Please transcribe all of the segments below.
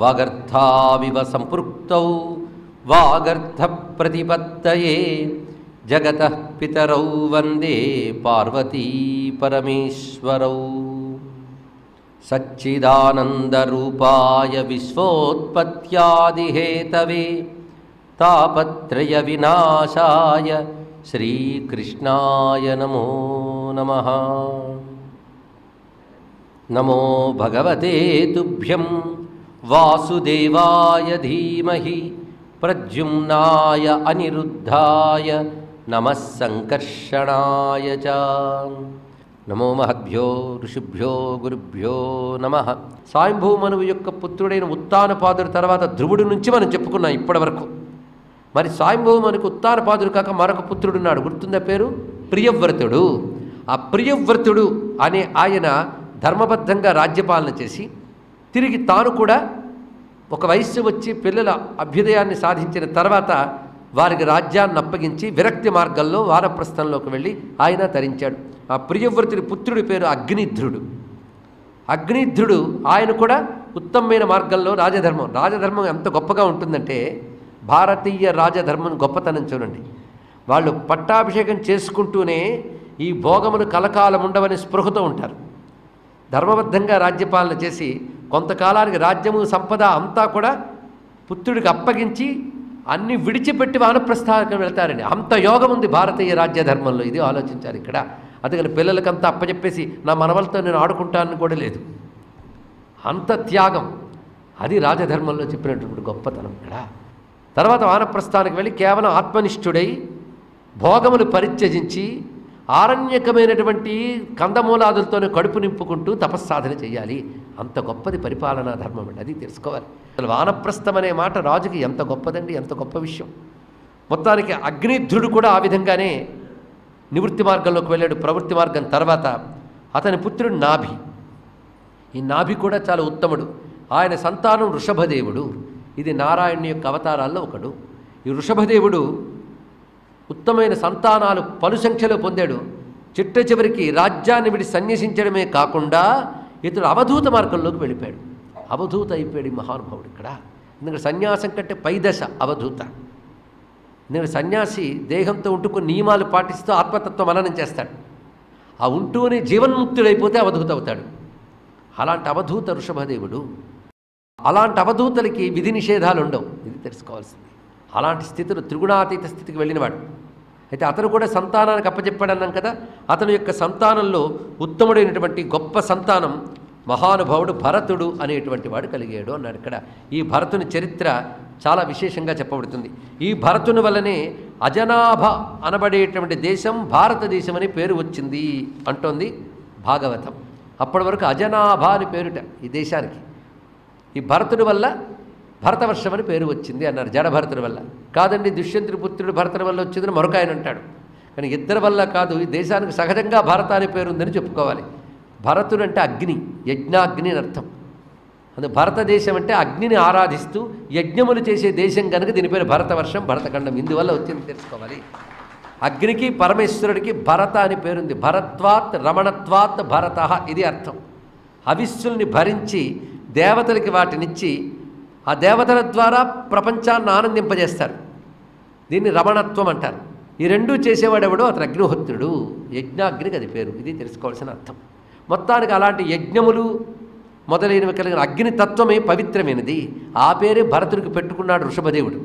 వాగర్థావివ సంపృక్తౌ వాగర్థ ప్రతిపత్తయే జగత పితరౌ వందే పార్వతీ పరమేశ్వరౌ సచ్చిదానందరూపాయ విశ్వోత్పత్యాదిహేతవే తాపత్రయ వినాశాయ శ్రీకృష్ణాయ నమో నమ నమో భగవతే తుభ్యం వాసుదేవాయ ధీమహి ప్రద్యుమ్నాయ అనిరుద్ధాయ నమః సంకర్షణాయ చ నమో మహద్భ్యో ఋషిభ్యో గురుభ్యో నమ స్వయంభూమనువు యొక్క పుత్రుడైన ఉత్తానపాదుడి తర్వాత ధ్రువుడి నుంచి మనం చెప్పుకున్నాం ఇప్పటి వరకు మరి స్వయంభూమనుకు ఉత్తానపాదుడు కాక మరొక పుత్రుడున్నాడు గుర్తుందా పేరు ప్రియవ్రతుడు ఆ ప్రియవ్రతుడు అనే ఆయన ధర్మబద్ధంగా రాజ్యపాలన చేసి తిరిగి తాను కూడా ఒక వయస్సు వచ్చి పిల్లల అభ్యుదయాన్ని సాధించిన తర్వాత వారికి రాజ్యాన్ని అప్పగించి విరక్తి మార్గంలో వానప్రస్థంలోకి వెళ్ళి ఆయన తరించాడు ఆ ప్రియవ్రతుడి పుత్రుడి పేరు అగ్నిధ్రుడు అగ్నిధ్రుడు ఆయన కూడా ఉత్తమమైన మార్గంలో రాజధర్మం రాజధర్మం ఎంత గొప్పగా ఉంటుందంటే భారతీయ రాజధర్మం గొప్పతనం చూడండి వాళ్ళు పట్టాభిషేకం చేసుకుంటూనే ఈ భోగములు కలకాలం ఉండవని స్పృహతో ఉంటారు ధర్మబద్ధంగా రాజ్యపాలన చేసి కొంతకాలానికి రాజ్యము సంపద అంతా కూడా పుత్రుడికి అప్పగించి అన్ని విడిచిపెట్టి వానప్రస్థానికి వెళ్తారండి అంత యోగం ఉంది భారతీయ రాజ్య ధర్మంలో ఇది ఆలోచించారు ఇక్కడ అందుకని పిల్లలకంతా అప్పచెప్పేసి నా మనవలతో నేను ఆడుకుంటానని కూడా లేదు అంత త్యాగం అది రాజధర్మంలో చెప్పినటువంటి గొప్పతనం ఇక్కడ తర్వాత వానప్రస్థానికి వెళ్ళి కేవలం ఆత్మనిష్ఠుడై భోగములు పరిత్యజించి ఆరణ్యకమైనటువంటి కందమూలాదులతోనే కడుపు నింపుకుంటూ తపస్సాధన చేయాలి అంత గొప్పది పరిపాలనా ధర్మం అండి అది తెలుసుకోవాలి అసలు వానప్రస్థం అనే మాట రాజుకి ఎంత గొప్పదండి ఎంత గొప్ప విషయం మొత్తానికి అగ్నిధ్రుడు కూడా ఆ విధంగానే నివృత్తి మార్గంలోకి వెళ్ళాడు ప్రవృత్తి మార్గం తర్వాత అతని పుత్రుడు నాభి ఈ నాభి కూడా చాలా ఉత్తముడు ఆయన సంతానం వృషభదేవుడు ఇది నారాయణుని యొక్క అవతారాల్లో ఒకడు ఈ వృషభదేవుడు ఉత్తమైన సంతానాలు పలు సంఖ్యలో పొందాడు చిట్ట చివరికి రాజ్యాన్ని విడి సన్యసించడమే కాకుండా ఇతడు అవధూత మార్గంలోకి వెళ్ళిపోయాడు అవధూత అయిపోయాడు ఈ మహానుభావుడు ఇక్కడ ఎందుకంటే సన్యాసం కంటే పైదశ అవధూత ఎందుకంటే సన్యాసి దేహంతో ఉంటూ కొన్ని నియమాలు పాటిస్తూ ఆత్మతత్వ మననం చేస్తాడు ఆ ఉంటూనే జీవన్ముక్తుడైపోతే అవధూత అవుతాడు అలాంటి అవధూత వృషభదేవుడు అలాంటి అవధూతలకి విధి నిషేధాలు ఉండవు ఇది తెలుసుకోవాల్సింది అలాంటి స్థితిలో త్రిగుణాతీత స్థితికి వెళ్ళినవాడు అయితే అతను కూడా సంతానానికి అప్పచెప్పాడన్నాం కదా అతని యొక్క సంతానంలో ఉత్తముడైనటువంటి గొప్ప సంతానం మహానుభావుడు భరతుడు అనేటువంటి వాడు కలిగాడు అన్నాడు ఇక్కడ ఈ భరతుని చరిత్ర చాలా విశేషంగా చెప్పబడుతుంది ఈ భరతుని వల్లనే అజనాభ అనబడేటువంటి దేశం భారతదేశం అని పేరు వచ్చింది అంటోంది భాగవతం అప్పటి వరకు అజనాభ అని పేరుట ఈ దేశానికి ఈ భరతుడి వల్ల భరతవర్షం అని పేరు వచ్చింది అన్నారు జడభరతుడి వల్ల కాదండి దుష్యంతుడి పుత్రుడు భరతుడి వల్ల వచ్చిందని మరొక ఆయన అంటాడు కానీ ఇద్దరి వల్ల కాదు ఈ దేశానికి సహజంగా భరత అనే పేరు ఉందని చెప్పుకోవాలి భరతుడు అంటే అగ్ని యజ్ఞాగ్ని అని అర్థం అందుకు భారతదేశం అంటే అగ్నిని ఆరాధిస్తూ యజ్ఞములు చేసే దేశం కనుక దీని పేరు భరతవర్షం భరతఖండం ఇందువల్ల వచ్చింది తెలుసుకోవాలి అగ్నికి పరమేశ్వరుడికి భరత అని పేరుంది భరత్వాత్ రమణత్వాత్ భరత ఇది అర్థం హవిస్సుల్ని భరించి దేవతలకి వాటినిచ్చి ఆ దేవతల ద్వారా ప్రపంచాన్ని ఆనందింపజేస్తారు దీన్ని రమణత్వం అంటారు ఈ రెండూ చేసేవాడెవడో అతను అగ్నిహోత్రుడు యజ్ఞాగ్నికి అది పేరు ఇది తెలుసుకోవాల్సిన అర్థం మొత్తానికి అలాంటి యజ్ఞములు మొదలైనవి కలిగిన అగ్ని తత్వమే పవిత్రమైనది ఆ పేరే భరతుడికి పెట్టుకున్నాడు వృషభదేవుడు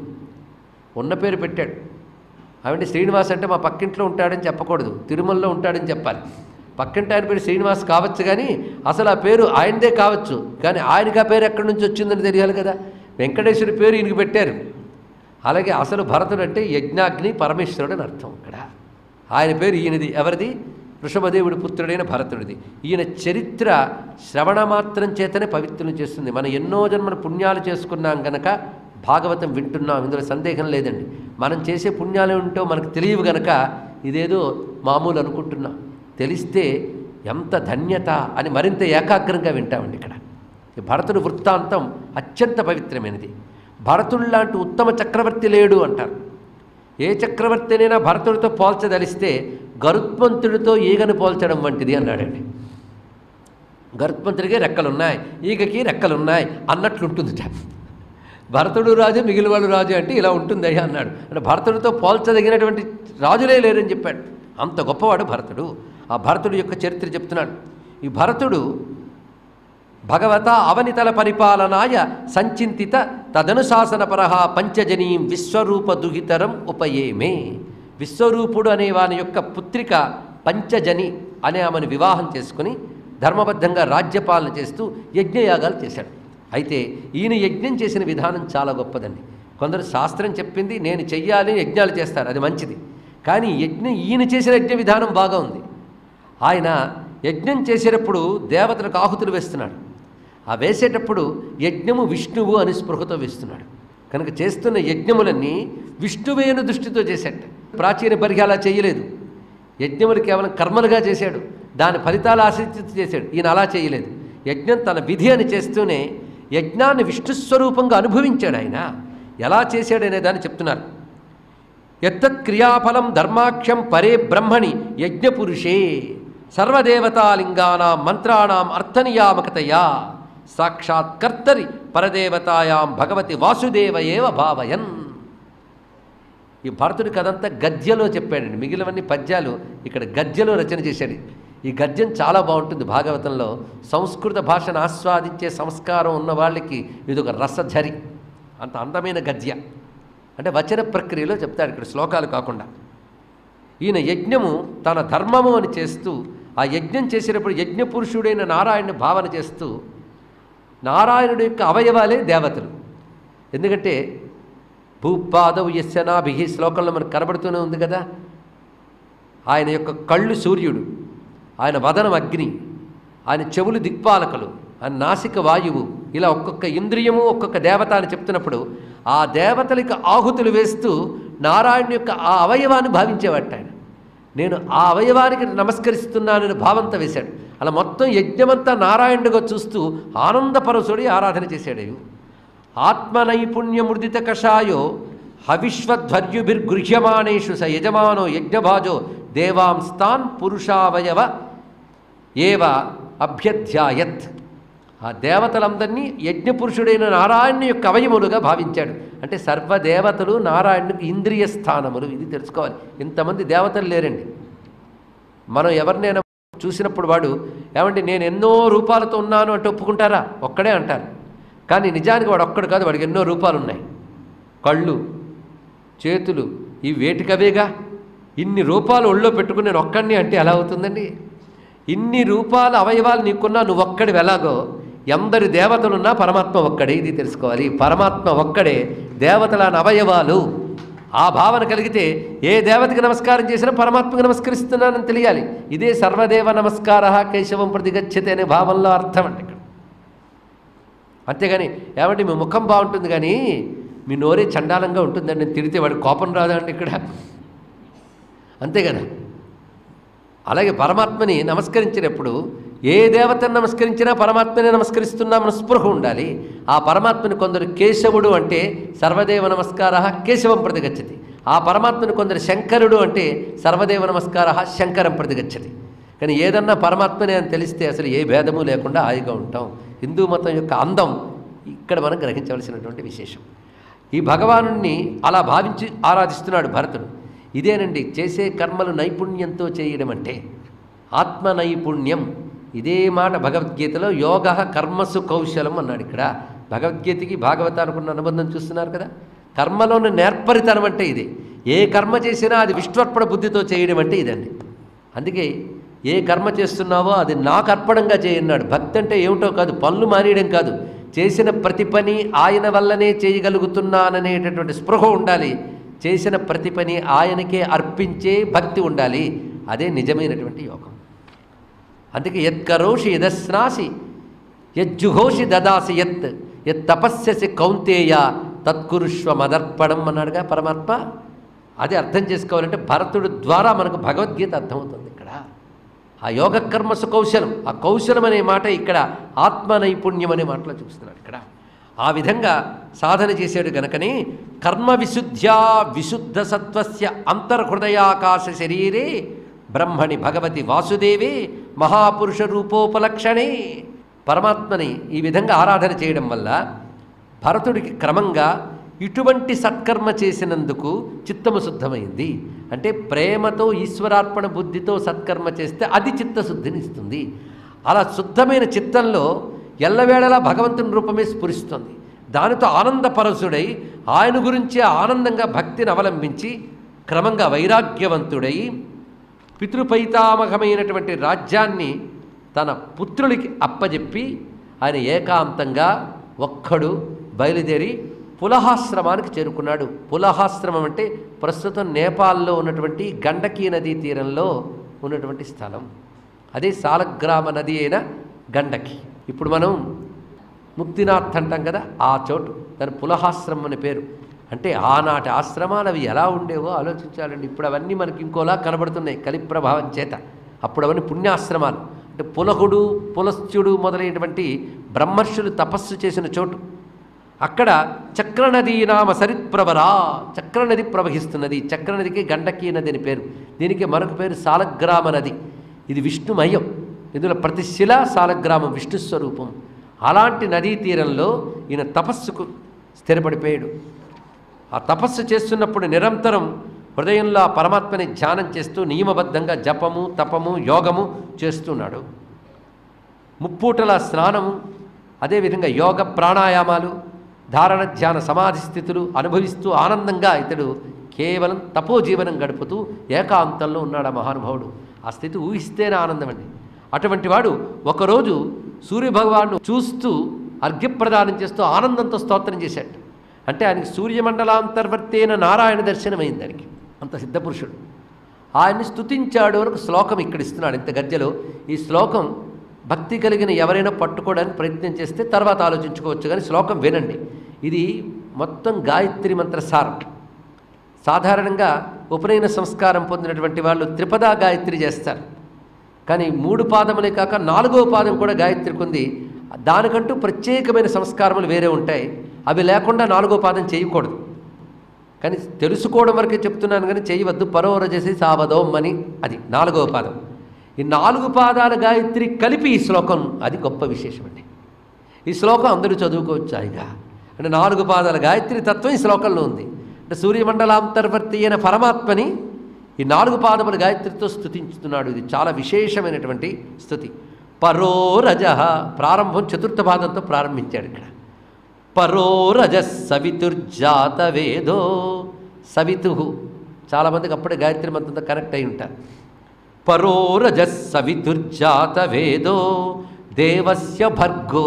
ఉన్న పేరు పెట్టాడు అవంటే శ్రీనివాస్ అంటే మా పక్కింట్లో ఉంటాడని చెప్పకూడదు తిరుమలలో ఉంటాడని చెప్పాలి పక్కింటి ఆయన పేరు శ్రీనివాస్ కావచ్చు కానీ అసలు ఆ పేరు ఆయనదే కావచ్చు కానీ ఆయనకి ఆ పేరు ఎక్కడి నుంచి వచ్చిందని తెలియాలి కదా వెంకటేశ్వరి పేరు ఈయనకి పెట్టారు అలాగే అసలు భరతుడు అంటే యజ్ఞాగ్ని పరమేశ్వరుడు అని అర్థం ఇక్కడ ఆయన పేరు ఈయనది ఎవరిది వృషభదేవుడి పుత్రుడైన భరతుడిది ఈయన చరిత్ర శ్రవణ మాత్రం చేతనే పవిత్రం చేస్తుంది మనం ఎన్నో జన్మల పుణ్యాలు చేసుకున్నాం గనక భాగవతం వింటున్నాం ఇందులో సందేహం లేదండి మనం చేసే పుణ్యాలు ఏంటో మనకు తెలియవు గనక ఇదేదో మామూలు అనుకుంటున్నాం తెలిస్తే ఎంత ధన్యత అని మరింత ఏకాగ్రంగా వింటామండి ఇక్కడ ఈ భరతుడి వృత్తాంతం అత్యంత పవిత్రమైనది భరతుడు లాంటి ఉత్తమ చక్రవర్తి లేడు అంటారు ఏ చక్రవర్తినైనా భరతుడితో పోల్చదలిస్తే గరుత్మంతుడితో ఈగను పోల్చడం వంటిది అన్నాడండి గర్భమంత్రికి రెక్కలున్నాయి ఈగకి రెక్కలున్నాయి అన్నట్లుంటుందిట భరతుడు రాజు మిగిలిన వాళ్ళు రాజు అంటే ఇలా ఉంటుంది అయ్యా అన్నాడు అంటే భరతుడితో పోల్చదగినటువంటి రాజులే లేరని చెప్పాడు అంత గొప్పవాడు భరతుడు ఆ భరతుడు యొక్క చరిత్ర చెప్తున్నాడు ఈ భరతుడు భగవత అవనితల పరిపాలనాయ సంచింతిత తదనుశాసనపర పంచజనీం విశ్వరూప దుహితరం ఉపయేమే విశ్వరూపుడు అనే వాని యొక్క పుత్రిక పంచజని అనే ఆమెను వివాహం చేసుకుని ధర్మబద్ధంగా రాజ్యపాలన చేస్తూ యజ్ఞయాగాలు చేశాడు అయితే ఈయన యజ్ఞం చేసిన విధానం చాలా గొప్పదండి కొందరు శాస్త్రం చెప్పింది నేను చెయ్యాలి యజ్ఞాలు చేస్తారు అది మంచిది కానీ యజ్ఞం ఈయన చేసిన యజ్ఞ విధానం బాగా ఉంది ఆయన యజ్ఞం చేసేటప్పుడు దేవతలకు ఆహుతులు వేస్తున్నాడు ఆ వేసేటప్పుడు యజ్ఞము విష్ణువు అని స్పృహతో వేస్తున్నాడు కనుక చేస్తున్న యజ్ఞములన్నీ విష్ణువేను దృష్టితో చేశాడు ప్రాచీన పరిగి అలా చేయలేదు యజ్ఞములు కేవలం కర్మలుగా చేశాడు దాని ఫలితాలు ఆశించి చేశాడు ఈయన అలా చేయలేదు యజ్ఞం తన విధి అని చేస్తూనే యజ్ఞాన్ని విష్ణు స్వరూపంగా అనుభవించాడు ఆయన ఎలా చేశాడనే దాన్ని చెప్తున్నారు ఎత్తత్ క్రియాఫలం ధర్మాఖ్యం పరే బ్రహ్మణి యజ్ఞపురుషే సర్వదేవతాలింగానాం మంత్రాణం అర్థనియామకతయా సాక్షాత్ కర్తరి పరదేవతాయాం భగవతి వాసుదేవ ఏవ భావయన్ ఈ భరతుడి కథంతా గద్యలో చెప్పాడండి మిగిలినవన్నీ పద్యాలు ఇక్కడ గద్యలో రచన చేశాడు ఈ గద్యం చాలా బాగుంటుంది భాగవతంలో సంస్కృత భాషను ఆస్వాదించే సంస్కారం ఉన్న వాళ్ళకి ఇది ఒక రసఝరి అంత అందమైన గద్య అంటే వచన ప్రక్రియలో చెప్తాడు ఇక్కడ శ్లోకాలు కాకుండా ఈయన యజ్ఞము తన ధర్మము అని చేస్తూ ఆ యజ్ఞం చేసేటప్పుడు యజ్ఞపురుషుడైన నారాయణని భావన చేస్తూ నారాయణుడి యొక్క అవయవాలే దేవతలు ఎందుకంటే భూపాదవు యస్యనాభి శ్లోకంలో మనకు కనబడుతూనే ఉంది కదా ఆయన యొక్క కళ్ళు సూర్యుడు ఆయన వదనం అగ్ని ఆయన చెవులు దిక్పాలకులు ఆయన నాసిక వాయువు ఇలా ఒక్కొక్క ఇంద్రియము ఒక్కొక్క దేవత అని చెప్తున్నప్పుడు ఆ దేవతలకు ఆహుతులు వేస్తూ నారాయణ యొక్క ఆ అవయవాన్ని భావించేవాట ఆయన నేను ఆ అవయవానికి నమస్కరిస్తున్నానని భావంతో వేశాడు అలా మొత్తం యజ్ఞమంతా నారాయణుడిగా చూస్తూ ఆనందపరసుడి ఆరాధన చేశాడు ఆత్మనైపుణ్యమృదిత కషాయో హవిష్వధ్వర్యుభిర్గృహ్యమాణేషు స యజమానో యజ్ఞభాజో దేవాంస్తాన్ పురుషావయవ ఏవ అభ్యధ్యాయత్ ఆ దేవతలందరినీ యజ్ఞపురుషుడైన నారాయణుని యొక్క అవయములుగా భావించాడు అంటే సర్వదేవతలు నారాయణునికి ఇంద్రియ స్థానములు ఇది తెలుసుకోవాలి ఇంతమంది దేవతలు లేరండి మనం ఎవరినైనా చూసినప్పుడు వాడు ఏమంటే నేను ఎన్నో రూపాలతో ఉన్నాను అంటే ఒప్పుకుంటారా ఒక్కడే అంటారు కానీ నిజానికి వాడు ఒక్కడు కాదు వాడికి ఎన్నో రూపాలు ఉన్నాయి కళ్ళు చేతులు ఈ వేటికవేగా ఇన్ని రూపాలు ఒళ్ళో పెట్టుకుని నేను ఒక్కడిని అంటే ఎలా అవుతుందండి ఇన్ని రూపాల అవయవాలు నీకున్నా నువ్వు ఒక్కడి ఎలాగో ఎందరి దేవతలున్నా పరమాత్మ ఒక్కడే ఇది తెలుసుకోవాలి పరమాత్మ ఒక్కడే దేవతల అవయవాలు ఆ భావన కలిగితే ఏ దేవతకి నమస్కారం చేసినా పరమాత్మకి నమస్కరిస్తున్నానని తెలియాలి ఇదే సర్వదేవ నమస్కార కేశవం ప్రతిగచ్చతే అనే భావంలో అర్థం అండి ఇక్కడ అంతేగాని ఏమంటే మీ ముఖం బాగుంటుంది కానీ మీ నోరే చండాలంగా ఉంటుందండి నేను తిడితే వాడి కోపం రాదండి ఇక్కడ అంతే కదా అలాగే పరమాత్మని నమస్కరించినప్పుడు ఏ దేవతను నమస్కరించినా పరమాత్మని నమస్కరిస్తున్నామని స్పృహ ఉండాలి ఆ పరమాత్మని కొందరు కేశవుడు అంటే సర్వదేవ నమస్కార కేశవం ప్రతిగచ్చతి ఆ పరమాత్మని కొందరు శంకరుడు అంటే సర్వదేవ నమస్కార శంకరం ప్రతిగచ్చతి కానీ ఏదన్నా పరమాత్మనే అని తెలిస్తే అసలు ఏ భేదము లేకుండా హాయిగా ఉంటాం హిందూ మతం యొక్క అందం ఇక్కడ మనం గ్రహించవలసినటువంటి విశేషం ఈ భగవాను అలా భావించి ఆరాధిస్తున్నాడు భరతుడు ఇదేనండి చేసే కర్మలు నైపుణ్యంతో చేయడం అంటే ఆత్మ నైపుణ్యం ఇదే మాట భగవద్గీతలో యోగ కర్మసు కౌశలం అన్నాడు ఇక్కడ భగవద్గీతకి భాగవతానికి ఉన్న అనుబంధం చూస్తున్నారు కదా కర్మలోని నేర్పరితనం అంటే ఇది ఏ కర్మ చేసినా అది విష్ణుర్పణ బుద్ధితో చేయడం అంటే ఇదండి అందుకే ఏ కర్మ చేస్తున్నావో అది నాకు అర్పణంగా చేయన్నాడు భక్తి అంటే ఏమిటో కాదు పనులు మానేయడం కాదు చేసిన ప్రతి పని ఆయన వల్లనే చేయగలుగుతున్నాననేటటువంటి స్పృహ ఉండాలి చేసిన ప్రతి పని ఆయనకే అర్పించే భక్తి ఉండాలి అదే నిజమైనటువంటి యోగం అందుకే యత్కరోషి యదస్నాసి యజ్జుఘోషి దదాసి యత్ యత్ తపస్యసి కౌంతేయ తత్కురుష్వ మదర్పణం అన్నాడుగా పరమాత్మ అది అర్థం చేసుకోవాలంటే భరతుడు ద్వారా మనకు భగవద్గీత అర్థమవుతుంది ఇక్కడ ఆ యోగ కర్మసు కౌశలం ఆ కౌశలం అనే మాట ఇక్కడ ఆత్మ నైపుణ్యం అనే మాటలో చూస్తున్నాడు ఇక్కడ ఆ విధంగా సాధన చేశాడు గనకని కర్మ విశుద్ధ్యా విశుద్ధ సత్వస్య అంతర్హృదయాకాశ శరీరే బ్రహ్మణి భగవతి వాసుదేవే మహాపురుష రూపోపలక్షణే పరమాత్మని ఈ విధంగా ఆరాధన చేయడం వల్ల భరతుడికి క్రమంగా ఇటువంటి సత్కర్మ చేసినందుకు చిత్తము శుద్ధమైంది అంటే ప్రేమతో ఈశ్వరార్పణ బుద్ధితో సత్కర్మ చేస్తే అది చిత్తశుద్ధిని ఇస్తుంది అలా శుద్ధమైన చిత్తంలో ఎల్లవేళలా భగవంతుని రూపమే స్ఫురిస్తుంది దానితో ఆనందపరసుడై ఆయన గురించి ఆనందంగా భక్తిని అవలంబించి క్రమంగా వైరాగ్యవంతుడై పితృపైతామహమైనటువంటి రాజ్యాన్ని తన పుత్రుడికి అప్పజెప్పి ఆయన ఏకాంతంగా ఒక్కడు బయలుదేరి పులహాశ్రమానికి చేరుకున్నాడు పులహాశ్రమం అంటే ప్రస్తుతం నేపాల్లో ఉన్నటువంటి గండకీ నదీ తీరంలో ఉన్నటువంటి స్థలం అదే సాలగ్రామ నది అయిన గండకి ఇప్పుడు మనం ముక్తినాథ్ అంటాం కదా ఆ చోటు దాని పులహాశ్రమం అనే పేరు అంటే ఆనాటి ఆశ్రమాలు అవి ఎలా ఉండేవో ఆలోచించాలండి ఇప్పుడు అవన్నీ మనకి ఇంకోలా కనబడుతున్నాయి కలి ప్రభావం చేత అప్పుడు అవన్నీ పుణ్యాశ్రమాలు అంటే పులహుడు పులస్త్యుడు మొదలైనటువంటి బ్రహ్మర్షులు తపస్సు చేసిన చోటు అక్కడ చక్రనదీ నామ సరిత్ప్రవరా చక్రనది ప్రవహిస్తున్నది చక్రనదికి గండకీ నది అని పేరు దీనికి మరొక పేరు సాలగ్రామ నది ఇది విష్ణుమయం ఇందులో ప్రతి శిల సాలగ్రామం విష్ణు స్వరూపం అలాంటి నదీ తీరంలో ఈయన తపస్సుకు స్థిరపడిపోయాడు ఆ తపస్సు చేస్తున్నప్పుడు నిరంతరం హృదయంలో ఆ పరమాత్మని ధ్యానం చేస్తూ నియమబద్ధంగా జపము తపము యోగము చేస్తున్నాడు ముప్పూటల స్నానము అదేవిధంగా యోగ ప్రాణాయామాలు ధారణ ధ్యాన సమాధి స్థితులు అనుభవిస్తూ ఆనందంగా ఇతడు కేవలం తపోజీవనం గడుపుతూ ఏకాంతంలో ఉన్నాడు ఆ మహానుభావుడు ఆ స్థితి ఊహిస్తేనే ఆనందం అండి అటువంటి వాడు ఒకరోజు సూర్యభగవాను చూస్తూ అర్ఘ్యప్రదానం చేస్తూ ఆనందంతో స్తోత్రం చేశాడు అంటే ఆయనకి సూర్యమండలాంతర్వర్తి అయిన నారాయణ దర్శనమైంది దానికి అంత సిద్ధపురుషుడు ఆయన్ని స్తుతించాడు వరకు శ్లోకం ఇక్కడ ఇస్తున్నాడు ఇంత గద్యలో ఈ శ్లోకం భక్తి కలిగిన ఎవరైనా పట్టుకోవడానికి ప్రయత్నం చేస్తే తర్వాత ఆలోచించుకోవచ్చు కానీ శ్లోకం వినండి ఇది మొత్తం గాయత్రి మంత్ర సారం సాధారణంగా ఉపనయన సంస్కారం పొందినటువంటి వాళ్ళు త్రిపదా గాయత్రి చేస్తారు కానీ మూడు పాదములే కాక నాలుగో పాదం కూడా గాయత్రికి ఉంది దానికంటూ ప్రత్యేకమైన సంస్కారములు వేరే ఉంటాయి అవి లేకుండా నాలుగో పాదం చేయకూడదు కానీ తెలుసుకోవడం వరకే చెప్తున్నాను కానీ చేయవద్దు పరోర చేసి సావదోం అని అది నాలుగవ పాదం ఈ నాలుగు పాదాల గాయత్రి కలిపి ఈ శ్లోకం అది గొప్ప విశేషం అండి ఈ శ్లోకం అందరూ చదువుకోవచ్చు హాయిగా అంటే నాలుగు పాదాల గాయత్రి తత్వం ఈ శ్లోకంలో ఉంది అంటే సూర్యమండలాంతర్వర్తి అయిన పరమాత్మని ఈ నాలుగు పాదముల గాయత్రితో స్థుతించుతున్నాడు ఇది చాలా విశేషమైనటువంటి స్థుతి పరో రజ ప్రారంభం చతుర్థ పాదంతో ప్రారంభించాడు ఇక్కడ పరో రజ సవితుర్జాత వేదో సవితు చాలామందికి అప్పుడే గాయత్రి మంత్రంతో కనెక్ట్ అయి ఉంటారు పరో రజ సవితుర్జాత వేదో దేవస్య భర్గో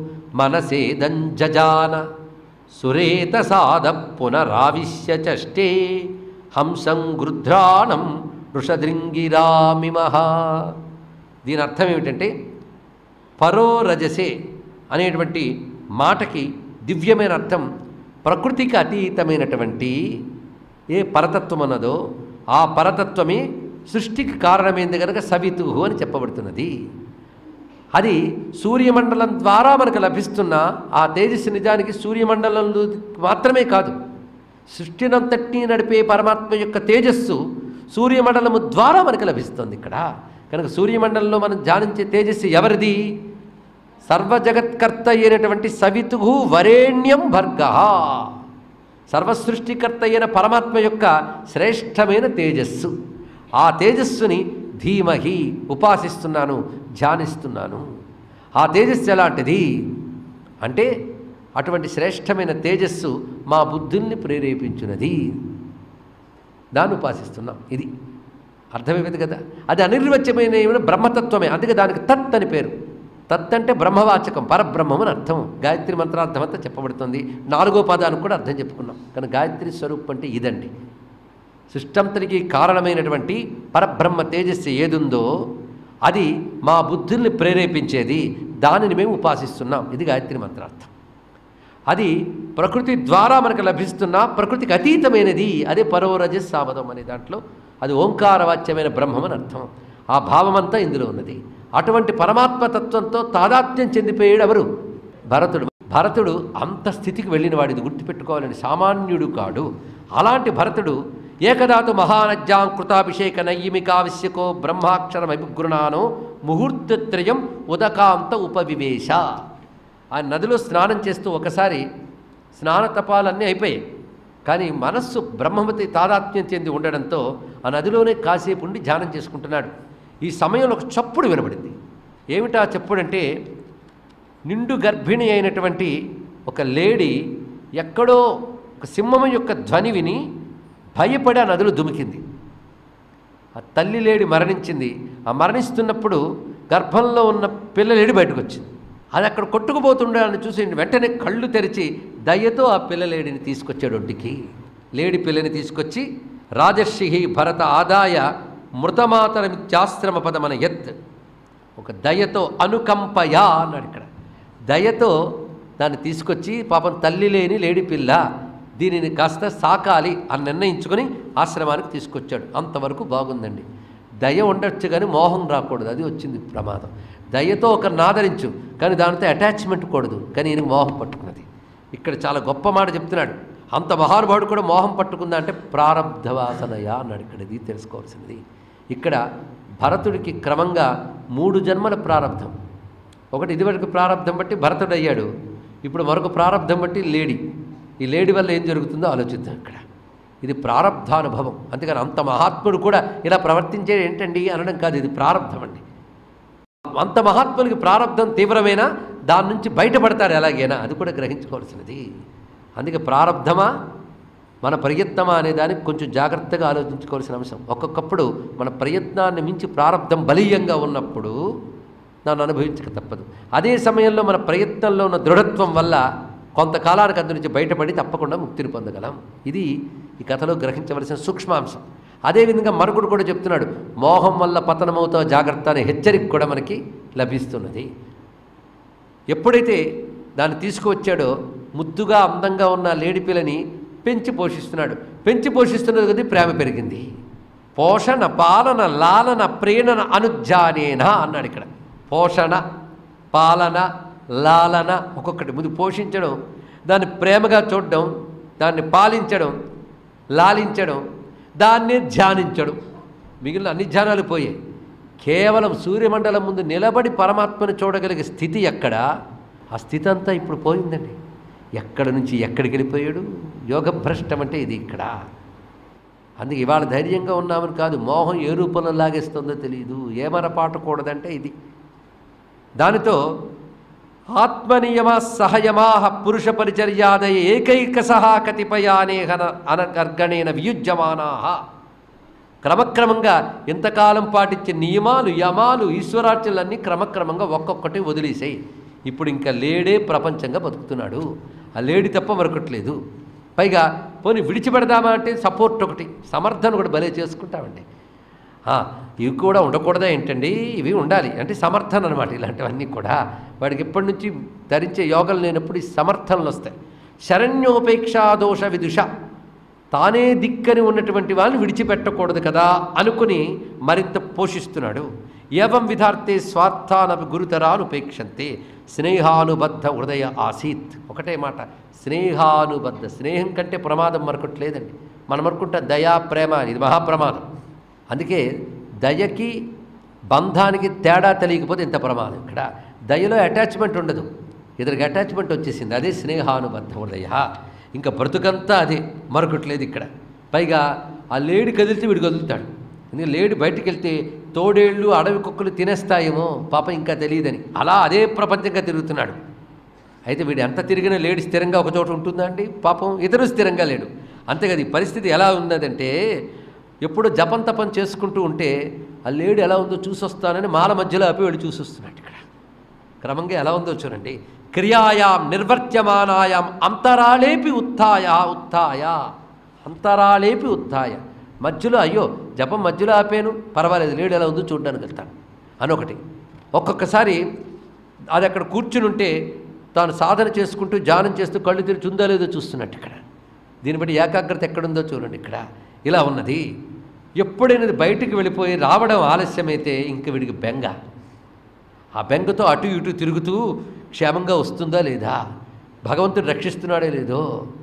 మనసేదంజాన సురేత సాద పునరావిశ్య చష్టే హంసం గృధ్రాణం వృషదృంగిరామిమహ దీని అర్థం ఏమిటంటే పరో రజసే అనేటువంటి మాటకి దివ్యమైన అర్థం ప్రకృతికి అతీతమైనటువంటి ఏ పరతత్వం అన్నదో ఆ పరతత్వమే సృష్టికి కారణమైంది కనుక సవితు అని చెప్పబడుతున్నది అది సూర్యమండలం ద్వారా మనకు లభిస్తున్న ఆ తేజస్సు నిజానికి సూర్యమండలంలో మాత్రమే కాదు సృష్టినంతటినీ నడిపే పరమాత్మ యొక్క తేజస్సు సూర్యమండలము ద్వారా మనకు లభిస్తుంది ఇక్కడ కనుక సూర్యమండలంలో మనం ధ్యానించే తేజస్సు ఎవరిది సర్వజగత్కర్త అయినటువంటి సవితు వరేణ్యం భర్గ సర్వసృష్టికర్త అయిన పరమాత్మ యొక్క శ్రేష్టమైన తేజస్సు ఆ తేజస్సుని ధీమహి ఉపాసిస్తున్నాను ధ్యానిస్తున్నాను ఆ తేజస్సు ఎలాంటిది అంటే అటువంటి శ్రేష్టమైన తేజస్సు మా బుద్ధుల్ని ప్రేరేపించున్నది దాన్ని ఉపాసిస్తున్నాం ఇది అర్థమైపోయింది కదా అది అనిర్వచ్యమైన ఏమైనా బ్రహ్మతత్వమే అందుకే దానికి తత్ అని పేరు తత్ అంటే బ్రహ్మవాచకం పరబ్రహ్మం అని అర్థం గాయత్రి మంత్రార్థం అంతా చెప్పబడుతుంది నాలుగో పదానికి కూడా అర్థం చెప్పుకున్నాం కానీ గాయత్రి స్వరూపం అంటే ఇదండి సృష్టంతరికి కారణమైనటువంటి పరబ్రహ్మ తేజస్సు ఏదుందో అది మా బుద్ధుల్ని ప్రేరేపించేది దానిని మేము ఉపాసిస్తున్నాం ఇది గాయత్రి మంత్రార్థం అది ప్రకృతి ద్వారా మనకు లభిస్తున్న ప్రకృతికి అతీతమైనది అదే పరోరజ సావధం అనే దాంట్లో అది ఓంకారవాచ్యమైన బ్రహ్మం అని అర్థం ఆ భావమంతా ఇందులో ఉన్నది అటువంటి పరమాత్మ తత్వంతో తాదాత్మ్యం చెందిపోయాడు ఎవరు భరతుడు భరతుడు అంత స్థితికి వెళ్ళిన వాడిది గుర్తుపెట్టుకోవాలని సామాన్యుడు కాడు అలాంటి భరతుడు ఏకదాతు మహానజ్యాం కృతాభిషేక నయ్యిమికావిశ్యకో బ్రహ్మాక్షరం అభిగృణానో ముహూర్తత్రయం ఉదకాంత ఉపవివేశ ఆ నదిలో స్నానం చేస్తూ ఒకసారి స్నాన తపాలన్నీ అయిపోయాయి కానీ మనస్సు బ్రహ్మవతి తాదాత్మ్యం చెంది ఉండడంతో ఆ నదిలోనే కాసేపు ఉండి ధ్యానం చేసుకుంటున్నాడు ఈ సమయంలో ఒక చప్పుడు వినబడింది ఏమిటా చప్పుడంటే నిండు గర్భిణి అయినటువంటి ఒక లేడీ ఎక్కడో ఒక సింహం యొక్క ధ్వని విని భయపడి ఆ నదిలో దుమికింది ఆ తల్లి లేడి మరణించింది ఆ మరణిస్తున్నప్పుడు గర్భంలో ఉన్న పిల్లలేడి బయటకు వచ్చింది అది అక్కడ కొట్టుకుపోతుండని చూసి వెంటనే కళ్ళు తెరిచి దయ్యతో ఆ పిల్లలేడిని తీసుకొచ్చాడు ఒడ్డుకి లేడి పిల్లని తీసుకొచ్చి రాజర్షి భరత ఆదాయ మృతమాతరమిత్యాశ్రమ పదమన ఎత్ ఒక దయతో అనుకంపయా అన్నాడు ఇక్కడ దయతో దాన్ని తీసుకొచ్చి పాపం తల్లి లేని లేడి పిల్ల దీనిని కాస్త సాకాలి అని నిర్ణయించుకొని ఆశ్రమానికి తీసుకొచ్చాడు అంతవరకు బాగుందండి దయ ఉండొచ్చు కానీ మోహం రాకూడదు అది వచ్చింది ప్రమాదం దయతో ఒకరిని ఆదరించు కానీ దానితో అటాచ్మెంట్ కూడదు కానీ ఈయనకి మోహం పట్టుకున్నది ఇక్కడ చాలా గొప్ప మాట చెప్తున్నాడు అంత మహానుభావుడు కూడా మోహం పట్టుకుందా అంటే ప్రారబ్ధవాసనయ అన్నాడు ఇక్కడ ఇది తెలుసుకోవాల్సింది ఇక్కడ భరతుడికి క్రమంగా మూడు జన్మల ప్రారంధం ఒకటి ఇదివరకు ప్రారంధం బట్టి భరతుడు అయ్యాడు ఇప్పుడు మరొక ప్రారంధం బట్టి లేడీ ఈ లేడీ వల్ల ఏం జరుగుతుందో ఆలోచిద్దాం ఇక్కడ ఇది ప్రారంధానుభవం అంతేగాని అంత మహాత్ముడు కూడా ఇలా ప్రవర్తించేది ఏంటండి అనడం కాదు ఇది ప్రారంధం అండి అంత మహాత్ములకి ప్రారంధం తీవ్రమైన దాని నుంచి బయటపడతారు ఎలాగైనా అది కూడా గ్రహించుకోవాల్సినది అందుకే ప్రారంధమా మన ప్రయత్నమా అనే దానికి కొంచెం జాగ్రత్తగా ఆలోచించుకోవాల్సిన అంశం ఒక్కొక్కప్పుడు మన ప్రయత్నాన్ని మించి ప్రారంధం బలీయంగా ఉన్నప్పుడు నన్ను అనుభవించక తప్పదు అదే సమయంలో మన ప్రయత్నంలో ఉన్న దృఢత్వం వల్ల కొంతకాలానికి అందు నుంచి బయటపడి తప్పకుండా ముక్తిని పొందగలం ఇది ఈ కథలో గ్రహించవలసిన సూక్ష్మాంశం అదేవిధంగా మరొకడు కూడా చెప్తున్నాడు మోహం వల్ల పతనమవుతా జాగ్రత్త అనే హెచ్చరిక కూడా మనకి లభిస్తున్నది ఎప్పుడైతే దాన్ని తీసుకువచ్చాడో ముద్దుగా అందంగా ఉన్న లేడి పిల్లని పెంచి పోషిస్తున్నాడు పెంచి పోషిస్తున్నది కొద్దీ ప్రేమ పెరిగింది పోషణ పాలన లాలన ప్రేరణ అనుజ్ఞానేన అన్నాడు ఇక్కడ పోషణ పాలన లాలన ఒక్కొక్కటి ముందు పోషించడం దాన్ని ప్రేమగా చూడడం దాన్ని పాలించడం లాలించడం దాన్నే ధ్యానించడం మిగిలిన అన్ని ధ్యానాలు పోయాయి కేవలం సూర్యమండలం ముందు నిలబడి పరమాత్మను చూడగలిగే స్థితి ఎక్కడ ఆ స్థితి అంతా ఇప్పుడు పోయిందండి ఎక్కడి నుంచి ఎక్కడికి వెళ్ళిపోయాడు యోగభ్రష్టం అంటే ఇది ఇక్కడ అందుకే ఇవాళ ధైర్యంగా ఉన్నామని కాదు మోహం ఏ రూపంలో లాగేస్తుందో తెలియదు ఏమరపాటకూడదంటే ఇది దానితో ఆత్మనియమ సహయమా పురుష పరిచర్యాదయ ఏకైక సహా కతిపయానేహన అనగర్గణేన వియుజ్యమానా క్రమక్రమంగా ఎంతకాలం పాటించే నియమాలు యమాలు ఈశ్వరార్చనలన్నీ క్రమక్రమంగా ఒక్కొక్కటి వదిలేసాయి ఇప్పుడు ఇంకా లేడే ప్రపంచంగా బతుకుతున్నాడు ఆ లేడి తప్ప మరొకట్లేదు పైగా పోనీ విడిచిపెడదామా అంటే సపోర్ట్ ఒకటి సమర్థన కూడా భలే చేసుకుంటామండి ఆ, ఇవి కూడా ఉండకూడదా ఏంటండి ఇవి ఉండాలి అంటే సమర్థన అనమాట ఇలాంటివన్నీ కూడా వాడికి ఎప్పటి నుంచి ధరించే యోగం లేనప్పుడు ఈ సమర్థనలు వస్తాయి శరణ్యోపేక్షా దోష విదుష తానే దిక్కని ఉన్నటువంటి వాళ్ళని విడిచిపెట్టకూడదు కదా అనుకుని మరింత పోషిస్తున్నాడు ఏవం విధార్థే స్వార్థానపి గురుతరానుపేక్షంతే స్నేహానుబద్ధ హృదయ ఆసీత్ ఒకటే మాట స్నేహానుబద్ధ స్నేహం కంటే ప్రమాదం మరొకటి లేదండి మనం అనుకుంటా దయా ప్రేమ అని ఇది మహాప్రమాదం అందుకే దయకి బంధానికి తేడా తెలియకపోతే ఇంత ప్రమాదం ఇక్కడ దయలో అటాచ్మెంట్ ఉండదు ఇద్దరికి అటాచ్మెంట్ వచ్చేసింది అదే స్నేహానుబద్ధ హృదయ ఇంకా బ్రతుకంతా అదే మరొకటి లేదు ఇక్కడ పైగా ఆ లేడి కదిలితే వీడు కదులుతాడు ఎందుకంటే లేడి బయటికి వెళ్తే తోడేళ్ళు అడవి కుక్కలు తినేస్తాయేమో పాప ఇంకా తెలియదని అలా అదే ప్రపంచంగా తిరుగుతున్నాడు అయితే వీడు ఎంత తిరిగినా లేడి స్థిరంగా ఒక చోట ఉంటుందా అండి పాపం ఇతరు స్థిరంగా లేడు అంతేకాదు ఈ పరిస్థితి ఎలా ఉన్నదంటే ఎప్పుడు జపం తపం చేసుకుంటూ ఉంటే ఆ లేడి ఎలా ఉందో చూసొస్తానని మాల మధ్యలో ఆపి వెళ్ళి చూసొస్తున్నాడు ఇక్కడ క్రమంగా ఎలా ఉందో చూడండి క్రియాయాం నిర్వర్త్యమానాయాం అంతరాలేపి ఉత్థాయ ఉత్థాయ అంతరాలేపి ఉత్థాయ మధ్యలో అయ్యో జపం మధ్యలో ఆపాను పర్వాలేదు లేడు ఎలా ఉందో చూడడానికి వెళ్తాను అనొకటి ఒక్కొక్కసారి అది అక్కడ కూర్చుని ఉంటే తాను సాధన చేసుకుంటూ ధ్యానం చేస్తూ కళ్ళు తెరిచి ఉందో లేదో చూస్తున్నట్టు ఇక్కడ దీన్ని బట్టి ఏకాగ్రత ఎక్కడుందో చూడండి ఇక్కడ ఇలా ఉన్నది ఎప్పుడైనా ఇది బయటికి వెళ్ళిపోయి రావడం ఆలస్యమైతే ఇంక వీడికి బెంగ ఆ బెంగతో అటు ఇటు తిరుగుతూ క్షేమంగా వస్తుందా లేదా భగవంతుడు రక్షిస్తున్నాడే లేదో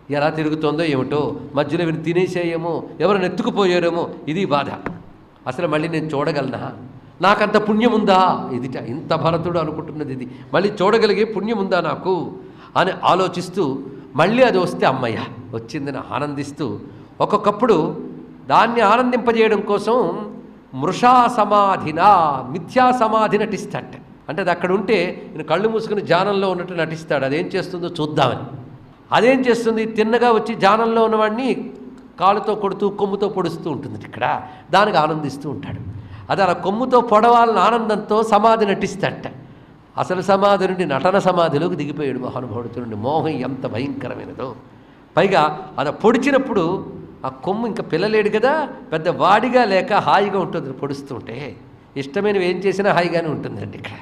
ఎలా తిరుగుతోందో ఏమిటో మధ్యలో వీరిని తినేసేయేమో ఎవరైనా ఎత్తుకుపోయారేమో ఇది బాధ అసలు మళ్ళీ నేను చూడగలనా నాకంత పుణ్యం ఉందా ఇది ఇంత భరతుడు అనుకుంటున్నది ఇది మళ్ళీ చూడగలిగే పుణ్యం ఉందా నాకు అని ఆలోచిస్తూ మళ్ళీ అది వస్తే అమ్మయ్య వచ్చిందని ఆనందిస్తూ ఒక్కొక్కప్పుడు దాన్ని ఆనందింపజేయడం కోసం మృషా సమాధిన మిథ్యా సమాధి నటిస్తాట అంటే అది అక్కడ ఉంటే నేను కళ్ళు మూసుకుని జానంలో ఉన్నట్టు నటిస్తాడు అదేం చేస్తుందో చూద్దామని అదేం చేస్తుంది తిన్నగా వచ్చి జానంలో ఉన్నవాడిని కాలుతో కొడుతూ కొమ్ముతో పొడుస్తూ ఉంటుంది ఇక్కడ దానికి ఆనందిస్తూ ఉంటాడు అది అలా కొమ్ముతో పొడవాలని ఆనందంతో సమాధి నటిస్తాట అసలు సమాధి నుండి నటన సమాధిలోకి దిగిపోయాడు మహానుభావుడితో నుండి మోహం ఎంత భయంకరమైనదో పైగా అది పొడిచినప్పుడు ఆ కొమ్ము ఇంకా పిల్లలేడు కదా పెద్ద వాడిగా లేక హాయిగా ఉంటుంది పొడుస్తుంటే ఇష్టమైనవి ఏం చేసినా హాయిగానే ఉంటుందండి ఇక్కడ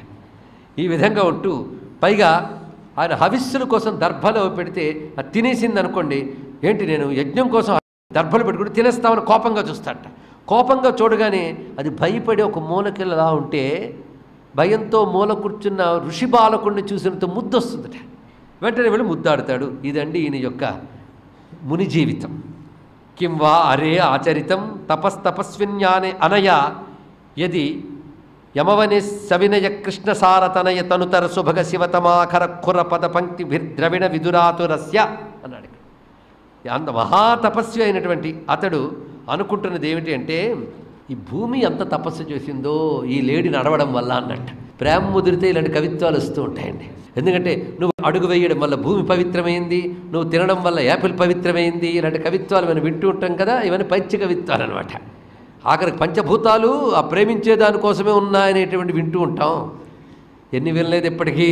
ఈ విధంగా ఉంటూ పైగా ఆయన హవిస్సుల కోసం దర్భలో పెడితే అది తినేసింది అనుకోండి ఏంటి నేను యజ్ఞం కోసం దర్భలు పెట్టుకుని తినేస్తామని కోపంగా చూస్తాడట కోపంగా చూడగానే అది భయపడి ఒక మూలకెళ్ళలా ఉంటే భయంతో మూల కూర్చున్న ఋషి బాలకుడిని చూసినంత ముద్దు వస్తుందట వెంటనే వెళ్ళి ముద్దాడుతాడు ఇదండి ఈయన యొక్క ముని జీవితం కిం వా అరే ఆచరితం తపస్తపస్విన్యానే అనయ యది యమవని సవినయ కృష్ణసారతనయ తనుతర సుభగ శివతమాఖర ఖుర పద పంక్తి ద్రవిణ విదురాతురస్య అన్నాడు ఇక్కడ. అంత మహాతపస్వి అయినటువంటి అతడు అనుకుంటున్నది ఏమిటి అంటే ఈ భూమి ఎంత తపస్సు చేసిందో ఈ లేడి నడవడం వల్ల అన్నట్టు ప్రేమ ముదిరితే ఇలాంటి కవిత్వాలు వస్తూ ఉంటాయండి ఎందుకంటే నువ్వు అడుగు వేయడం వల్ల భూమి పవిత్రమైంది నువ్వు తినడం వల్ల యాపిల్ పవిత్రమైంది ఇలాంటి కవిత్వాలు మనం వింటూ ఉంటాం కదా ఇవన్నీ పైత్య కవిత్వాలు అనమాట ఆఖరికి పంచభూతాలు ఆ ప్రేమించే దానికోసమే ఉన్నాయనేటువంటి వింటూ ఉంటాం ఎన్ని వినలేదు ఇప్పటికీ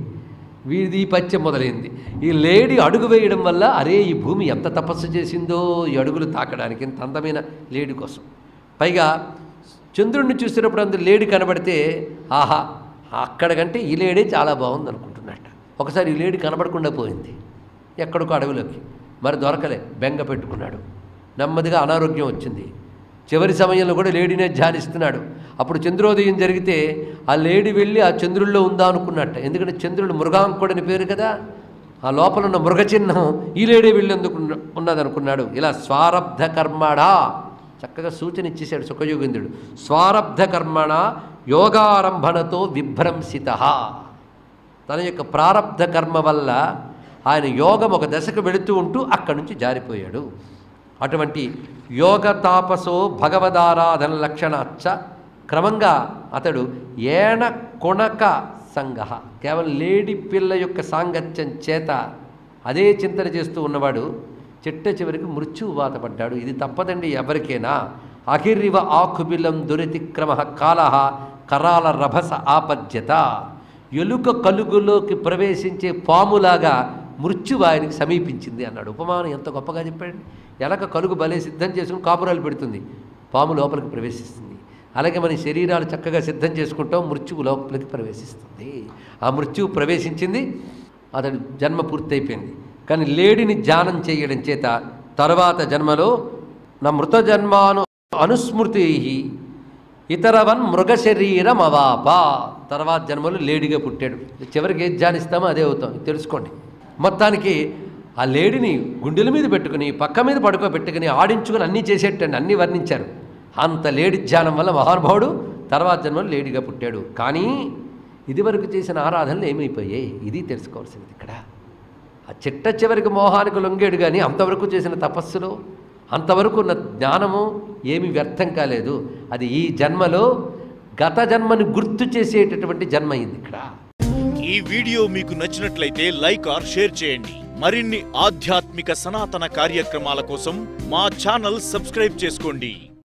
వీడిది ఈ పచ్చం మొదలైంది ఈ లేడీ అడుగు వేయడం వల్ల అరే ఈ భూమి ఎంత తపస్సు చేసిందో ఈ అడుగులు తాకడానికి ఇంత అందమైన లేడీ కోసం పైగా చంద్రుడిని చూసినప్పుడు అందులో లేడీ కనబడితే ఆహా అక్కడ కంటే ఈ లేడీ చాలా బాగుంది అనుకుంటున్నట్ట ఒకసారి ఈ లేడీ కనబడకుండా పోయింది ఎక్కడికో అడవిలోకి మరి దొరకలే బెంగ పెట్టుకున్నాడు నెమ్మదిగా అనారోగ్యం వచ్చింది చివరి సమయంలో కూడా లేడీనే ధ్యానిస్తున్నాడు అప్పుడు చంద్రోదయం జరిగితే ఆ లేడీ వెళ్ళి ఆ చంద్రుల్లో ఉందా అనుకున్నట్ట ఎందుకంటే చంద్రుడు మృగాంకుడని పేరు కదా ఆ లోపల ఉన్న మృగ చిహ్నం ఈ లేడీ వెళ్ళేందుకు ఉన్నదనుకున్నాడు ఇలా స్వారబ్ధ కర్మడా చక్కగా సూచన ఇచ్చేశాడు సుఖయోగేంద్రుడు స్వారబ్ధ కర్మణ యోగారంభణతో విభ్రంసిత తన యొక్క ప్రారబ్ధ కర్మ వల్ల ఆయన యోగం ఒక దశకు వెళుతూ ఉంటూ అక్కడి నుంచి జారిపోయాడు అటువంటి యోగ తాపసో భగవదారాధన లక్షణాచ్చ క్రమంగా అతడు ఏణ కొణక సంగ కేవలం లేడి పిల్ల యొక్క సాంగత్యం చేత అదే చింతన చేస్తూ ఉన్నవాడు చిట్ట చివరికి మృత్యువు బాధపడ్డాడు ఇది తప్పదండి ఎవరికైనా అహిరివ ఆకుబిలం దురతిక్రమ కాల కరాల రభస ఆపద్యత ఎలుక కలుగులోకి ప్రవేశించే పాములాగా మృత్యువు ఆయనకి సమీపించింది అన్నాడు ఉపమానం ఎంత గొప్పగా చెప్పాడండి ఎలక కలుగు బలే సిద్ధం చేసుకుని కాపురాలు పెడుతుంది పాము లోపలికి ప్రవేశిస్తుంది అలాగే మన శరీరాలు చక్కగా సిద్ధం చేసుకుంటాం మృత్యువు లోపలికి ప్రవేశిస్తుంది ఆ మృత్యువు ప్రవేశించింది అతడి జన్మ పూర్తయిపోయింది కానీ లేడిని ధ్యానం చేయడం చేత తర్వాత జన్మలో నా మృత జన్మాను అనుస్మృతి ఇతరవన్ మృగ శరీరం అవాప తర్వాత జన్మలో లేడిగా పుట్టాడు చివరికి ఏది ధ్యానిస్తామో అదే అవుతాం ఇది తెలుసుకోండి మొత్తానికి ఆ లేడిని గుండెల మీద పెట్టుకుని పక్క మీద పడుకోబెట్టుకుని ఆడించుకుని అన్నీ చేసేటండి అన్నీ వర్ణించారు అంత లేడి ధ్యానం వల్ల మహానుభావుడు తర్వాత జన్మలో లేడిగా పుట్టాడు కానీ ఇదివరకు చేసిన ఆరాధనలు ఏమైపోయాయి ఇది తెలుసుకోవాల్సింది ఇక్కడ ఆ చిట్ట చివరికి మోహానికి లొంగాడు కానీ అంతవరకు చేసిన తపస్సులో అంతవరకు ఉన్న జ్ఞానము ఏమి వ్యర్థం కాలేదు అది ఈ జన్మలో గత జన్మని గుర్తు చేసేటటువంటి జన్మ అయింది ఇక్కడ ఈ వీడియో మీకు నచ్చినట్లయితే లైక్ ఆర్ షేర్ చేయండి మరిన్ని ఆధ్యాత్మిక సనాతన కార్యక్రమాల కోసం మా ఛానల్ సబ్స్క్రైబ్ చేసుకోండి